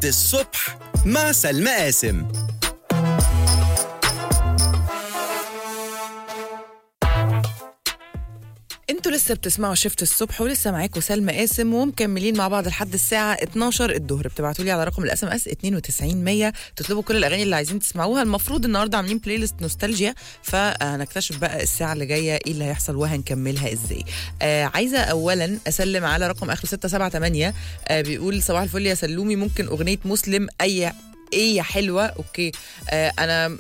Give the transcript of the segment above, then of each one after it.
الصبح مع سلمى قاسم انتوا لسه بتسمعوا شفت الصبح ولسه معاكم سلمى قاسم ومكملين مع بعض لحد الساعه 12 الظهر بتبعتوا لي على رقم الاس ام اس 92 100 تطلبوا كل الاغاني اللي عايزين تسمعوها المفروض النهارده عاملين بلاي ليست نوستالجيا فهنكتشف بقى الساعه اللي جايه ايه اللي هيحصل وهنكملها ازاي آه عايزه اولا اسلم على رقم اخر 678 آه بيقول صباح الفل يا سلومي ممكن اغنيه مسلم اي ايه يا حلوه اوكي آه انا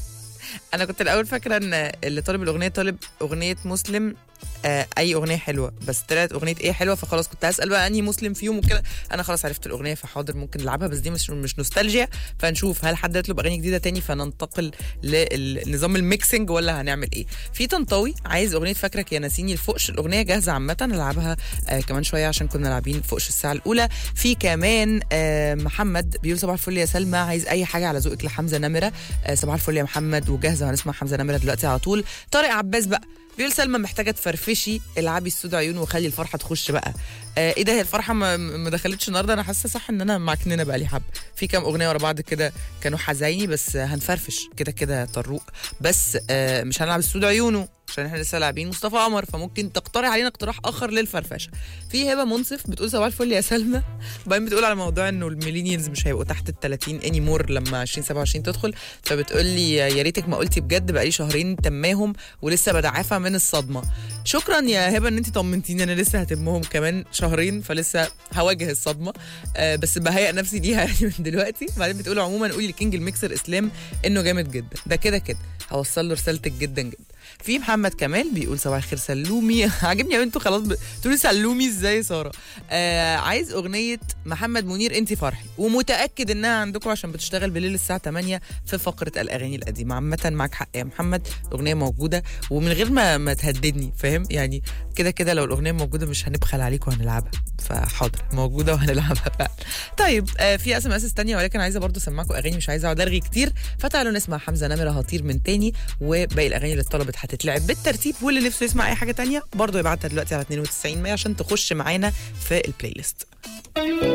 انا كنت الاول فاكره ان اللي طالب الاغنيه طالب اغنيه مسلم آه اي اغنيه حلوه بس طلعت اغنيه ايه حلوه فخلاص كنت هسال بقى انهي مسلم فيهم وكده انا خلاص عرفت الاغنيه فحاضر ممكن نلعبها بس دي مش مش نوستالجيا فنشوف هل حد يطلب اغاني جديده تاني فننتقل لنظام الميكسنج ولا هنعمل ايه في طنطاوي عايز اغنيه فاكرك يا ناسيني الفقش الاغنيه جاهزه عامه نلعبها آه كمان شويه عشان كنا لاعبين فقش الساعه الاولى في كمان آه محمد بيقول صباح الفل يا سلمى عايز اي حاجه على ذوقك لحمزه نمره آه صباح الفل يا محمد وجاهزه هنسمع حمزه نمره دلوقتي على طول طارق عباس بقى بيقول سلمى محتاجه تفرفشي العبي السود عيون وخلي الفرحه تخش بقى آه ايه ده هي الفرحه ما, ما دخلتش النهارده انا حاسه صح ان انا معكننه بقى لي حب في كام اغنيه ورا بعض كده كانوا حزيني بس آه هنفرفش كده كده طروق بس آه مش هنلعب السود عيونه عشان احنا لسه لاعبين مصطفى قمر فممكن تقترح علينا اقتراح اخر للفرفشه في هبه منصف بتقول صباح الفل يا سلمى وبعدين بتقول على موضوع انه الميلينيالز مش هيبقوا تحت ال 30 اني مور لما 2027 تدخل فبتقول لي يا ريتك ما قلتي بجد بقالي شهرين تماهم ولسه بدعافه من الصدمه شكرا يا هبه ان انت طمنتيني انا لسه هتمهم كمان شهرين فلسه هواجه الصدمه آه بس بهيئ نفسي ليها يعني من دلوقتي بعدين بتقول عموما قولي لكينج الميكسر اسلام انه جامد جدا ده كده كده هوصل له رسالتك جدا جدا في محمد كمال بيقول صباح الخير سلومي عاجبني قوي انتوا خلاص بتقولوا سلومي ازاي ساره آه عايز اغنيه محمد منير انت فرحي ومتاكد انها عندكم عشان بتشتغل بالليل الساعه 8 في فقره الاغاني القديمه عامه معاك حق يا محمد الاغنيه موجوده ومن غير ما ما تهددني فاهم يعني كده كده لو الاغنيه موجوده مش هنبخل عليك وهنلعبها فحاضر موجوده وهنلعبها فعلا طيب آه في اس ام اس تانية ولكن عايزه برضو اسمعكم اغاني مش عايزه اقعد ارغي كتير فتعالوا نسمع حمزه نمره هطير من تاني وباقي الاغاني اللي اتطلبت هتتلعب بالترتيب واللي نفسه يسمع اي حاجه تانية برضو يبعتها دلوقتي على 92 100 عشان تخش معانا في البلاي ليست